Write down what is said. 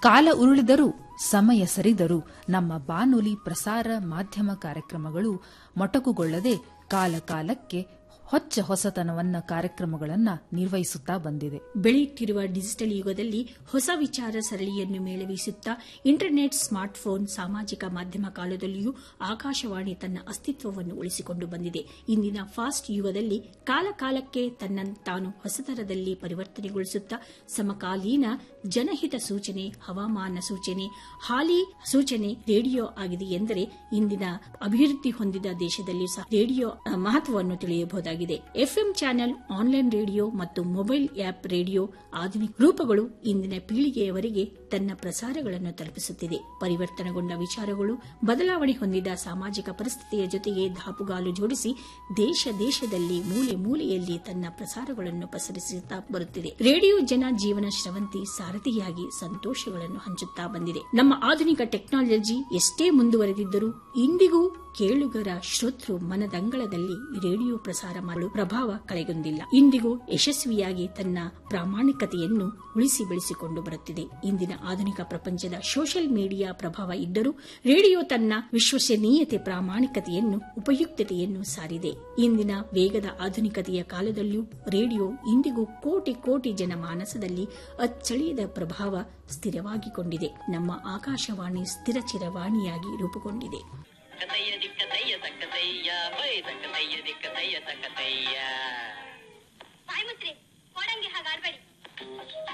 ಕಾಲ ಉರುಳಿದರೂ ಸಮಯ ಸರಿದರೂ ನಮ್ಮ ಬಾನುಲಿ ಪ್ರಸಾರ ಮಾಧ್ಯಮ ಕಾರ್ಯಕ್ರಮಗಳು ಮೊಟಕುಗೊಳ್ಳದೆ ಕಾಲ ಕಾಲಕ್ಕೆ ಹೊಚ್ಚ ಹೊಸತನವನ್ನ ಕಾರ್ಯಕ್ರಮಗಳನ್ನ ನಿರ್ವಹಿಸುತ್ತಾ ಬಂದಿದೆ ಬೆಳೆಯುತ್ತಿರುವ ಡಿಜಿಟಲ್ ಯುಗದಲ್ಲಿ ಹೊಸ ವಿಚಾರ ಸರಣಿಯನ್ನು ಮೇಳವಿಸುತ್ತಾ ಇಂಟರ್ನೆಟ್ ಸ್ಮಾರ್ಟ್ಫೋನ್ ಸಾಮಾಜಿಕ ಮಾಧ್ಯಮ ಕಾಲದಲ್ಲಿಯೂ ಆಕಾಶವಾಣಿ ತನ್ನ ಅಸ್ತಿತ್ವವನ್ನು ಉಳಿಸಿಕೊಂಡು ಬಂದಿದೆ ಇಂದಿನ ಫಾಸ್ಟ್ ಯುಗದಲ್ಲಿ ಕಾಲ ಕಾಲಕ್ಕೆ ತನ್ನನ್ನು ತಾನು ಹೊಸತರದಲ್ಲಿ ಪರಿವರ್ತನೆಗೊಳಿಸುತ್ತಾ ಸಮಕಾಲೀನ ಜನಹಿತ ಸೂಚನೆ ಹವಾಮಾನ ಸೂಚನೆ ಹಾಲಿ ಸೂಚನೆ ರೇಡಿಯೋ ಆಗಿದೆ ಎಂದರೆ ಇಂದಿನ ಅಭಿವೃದ್ಧಿ ಹೊಂದಿದ ದೇಶದಲ್ಲಿಯೂ ಸಹ ರೇಡಿಯೋ ಅಹ್, ಮಹತ್ವವನ್ನು ತಿಳಿಯಬಹುದಾಗಿದೆ ಎಫ್ಎಂ ಚಾನೆಲ್ ಆನ್ಲೈನ್ ರೇಡಿಯೋ ಮತ್ತು ಮೊಬೈಲ್ ಆಪ್ ರೇಡಿಯೋ ಆಧುನಿಕ ರೂಪಗಳು ಇಂದಿನ ಪೀಳಿಗೆಯವರೆಗೆ ತನ್ನ ಪ್ರಸಾರಗಳನ್ನು ತಲುಪಿಸುತ್ತಿದೆ ಪರಿವರ್ತನೆಗೊಂಡ ವಿಚಾರಗಳು ಬದಲಾವಣೆ ಹೊಂದಿದ ಸಾಮಾಜಿಕ ಪರಿಸ್ಥಿತಿಯ ಜೊತೆಗೆ ದಾಪುಗಾಲು ಜೋಡಿಸಿ ದೇಶ ದೇಶದಲ್ಲಿ ಮೂಲೆ ಮೂಲೆಯಲ್ಲಿ ತನ್ನ ಪ್ರಸಾರಗಳನ್ನು ಪಸರಿಸುತ್ತಾ ಬರುತ್ತಿದೆ ರೇಡಿಯೋ ಜನ ಜೀವನ ಶ್ರವಂತಿ ಸಾರಥಿಯಾಗಿ ಸಂತೋಷಗಳನ್ನು ಹಂಚುತ್ತಾ ಬಂದಿದೆ ನಮ್ಮ ಆಧುನಿಕ ಟೆಕ್ನಾಲಜಿ ಎಷ್ಟೇ ಮುಂದುವರೆದಿದ್ದರೂ ಇಂದಿಗೂ ಕೇಳುಗರ ಶ್ರೋತೃ ಮನದಂಗಳದಲ್ಲಿ ರೇಡಿಯೋ ಪ್ರಸಾರ ಮಾಡಲು ಪ್ರಭಾವ ಕಳೆಗೊಂಡಿಲ್ಲ ಇಂದಿಗೂ ಯಶಸ್ವಿಯಾಗಿ ತನ್ನ ಪ್ರಾಮಾಣಿಕತೆಯನ್ನು ಉಳಿಸಿ ಬೆಳೆಸಿಕೊಂಡು ಬರುತ್ತಿದೆ ಇಂದಿನ ಆಧುನಿಕ ಪ್ರಪಂಚದ ಸೋಷಿಯಲ್ ಮೀಡಿಯಾ ಪ್ರಭಾವ ಇದ್ದರೂ ರೇಡಿಯೋ ತನ್ನ ವಿಶ್ವಸನೀಯತೆ ಪ್ರಾಮಾಣಿಕತೆಯನ್ನು ಉಪಯುಕ್ತತೆಯನ್ನು ಸಾರಿದೆ ಇಂದಿನ ವೇಗದ ಆಧುನಿಕತೆಯ ಕಾಲದಲ್ಲಿಯೂ ರೇಡಿಯೋ ಇಂದಿಗೂ ಕೋಟಿ ಕೋಟಿ ಜನ ಮಾನಸದಲ್ಲಿ ಅಚ್ಚಳಿಯದ ಪ್ರಭಾವ ಸ್ಥಿರವಾಗಿಕೊಂಡಿದೆ ನಮ್ಮ ಆಕಾಶವಾಣಿ ಸ್ಥಿರ ಚಿರವಾಣಿಯಾಗಿ ರೂಪುಗೊಂಡಿದೆ ಕತಯ್ಯ ದಿಕ್ಕತಯ್ಯ ತಕ್ಕತಯ್ಯ ಹೊಯ್ ತಕ್ಕತಯ್ಯ ದಿಕ್ಕತಯ್ಯ ತಕ್ಕತಯ್ಯ ಸಾಯ್ಮಂತ್ರಿ ಕೊಡಂಗೆ ಹಾಗಾಡ್ಬೇಡಿ